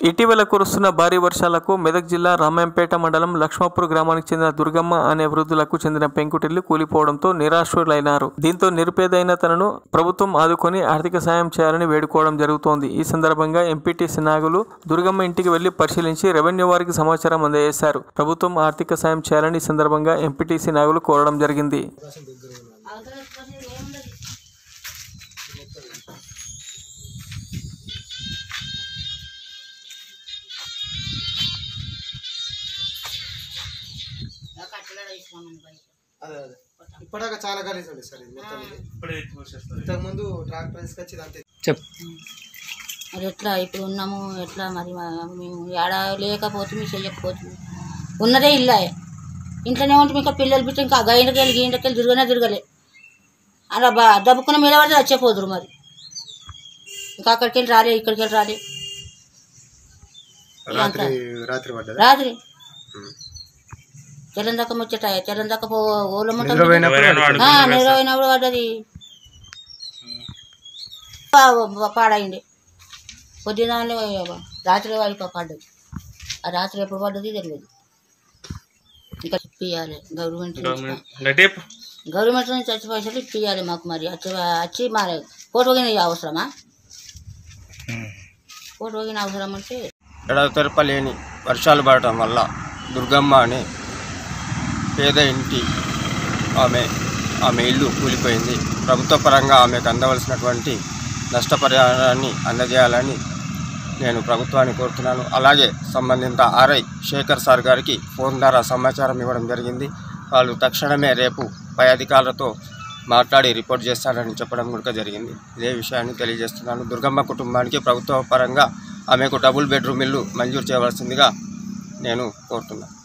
ఇటీవల కురుస్తున్న భారీ వర్షాలకు మెదక్ జిల్లా రామాయంపేట మండలం లక్ష్మాపూర్ గ్రామానికి చెందిన దుర్గమ్మ అనే వృద్ధులకు చెందిన పెంకుటిల్లు కూలిపోవడంతో నిరాశ్రులైనారు దీంతో నిరుపేదైన తనను ప్రభుత్వం ఆదుకొని ఆర్థిక సాయం చేయాలని వేడుకోవడం జరుగుతోంది ఈ సందర్భంగా ఎంపీటీసీ నాగులు దుర్గమ్మ ఇంటికి వెళ్లి పరిశీలించి రెవెన్యూ వారికి సమాచారం అందజేశారు ప్రభుత్వం ఆర్థిక సాయం చేయాలని ఈ సందర్భంగా ఎంపీటీసీ నాగులు కోరడం జరిగింది అదే అదే ఇప్పటిదాకా చాలా గలీజ్ ఉంది సార్ ఇది మొత్తం ఇది ఇంతకు ముందు ట్రాక్టర్ తీసుకొచ్చి ఇదంతా చెప్ మరి ఎట్లా ఇప్పుడు ఉన్నాము ఎట్లా మరి మా- మేము ఏడ లేకపోతే మీ చెయ్యకపోతుంది ఉన్నదే ఇల్లా ఇంట్లోనే ఉంటే ఇంకా పిల్లలు బిడ్డ ఇంకా గైండకెళ్ళి గీండకెళ్ళి తిరగనే తిరగలే అలా బా దబ్బుకున్న మీద పడితే వచ్చేపోదురు మరి ఇంకా అక్కడికి వెళ్ళి రాలే ఇక్కడికి వెళ్ళి రాలే రాత్రి రాత్రి పడ్డది రాత్రి తెల్లం దాకా ముచ్చట తెల్లం దాకా పో ఓలమ్మంట నిద్రపోయినప్పుడు పడ్డది పా- పాడైంది పొద్దున రాత్రి వాడికి పడ్డది ఆ రాత్రి ఎప్పుడు పడ్డది తెలియదు ఇంకా ఇప్పియాలి గవర్నమెంట్ నుంచి గవర్నమెంట్ నుంచి వచ్చి పైసలు ఇప్పియాలి మాకు మరి వచ్చి వచ్చి మరి కోటి పోగిన అవసరమా కోటి పోగిన అవసరం అంటే ఎడతెరప లేని వర్షాలు పడటం వల్ల దుర్గమ్మ అనే పేద ఇంటి ఆమె ఆమె ఇల్లు కూలిపోయింది ప్రభుత్వ పరంగా ఆమెకు అందవలసినటువంటి నష్టపరిహారాన్ని అందజేయాలని నేను ప్రభుత్వాన్ని కోరుతున్నాను అలాగే సంబంధిత ఆర్ఐ శేఖర్ సార్ గారికి ఫోన్ ద్వారా సమాచారం ఇవ్వడం జరిగింది వాళ్ళు తక్షణమే రేపు పై అధికారులతో మాట్లాడి రిపోర్ట్ చేస్తానని చెప్పడం కూడా జరిగింది ఇదే విషయాన్ని తెలియజేస్తున్నాను దుర్గమ్మ కుటుంబానికి ప్రభుత్వ పరంగా ఆమెకు డబుల్ బెడ్రూమ్ ఇల్లు మంజూరు చేయవలసిందిగా నేను కోరుతున్నాను